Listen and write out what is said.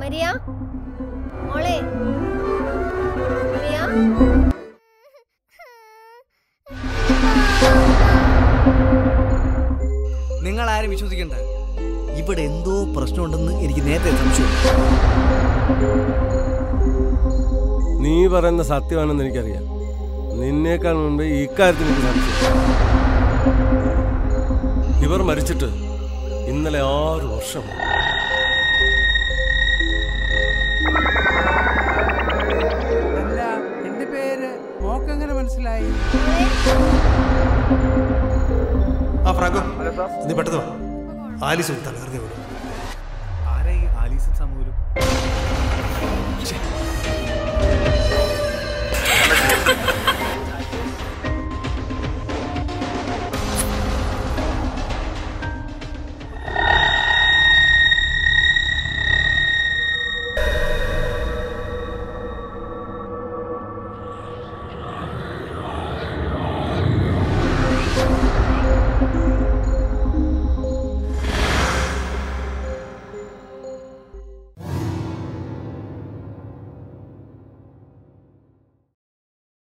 Maria മോളെ Maria നിങ്ങൾ ആരും വിശ്വസിക്കണ്ട ഇവിടെ എന്തോ പ്രശ്നമുണ്ടെന്ന് എനിക്ക് നേരത്തെ സംശയം നീ പറയുന്ന സത്യമാണെന്ന് എനിക്കറിയാം നിന്നേക്കാൾ മുമ്പ് ഈ കാര്യത്തിൽ എനിക്ക് സംശയം ഇവർ മരിച്ചിട്ട് ഇന്നലെ ആറ് വർഷം അല്ല എന്റെ പേര് മോക്കെങ്ങനെ മനസ്സിലായി ആ ഫ്രാങ്കോ നീ പെട്ടെന്ന് വാ ആലിസ് ഒന്ന് തലകറിഞ്ഞു വിടും ആരാ ഈ ആലീസും സമൂലും ശ്ശേ,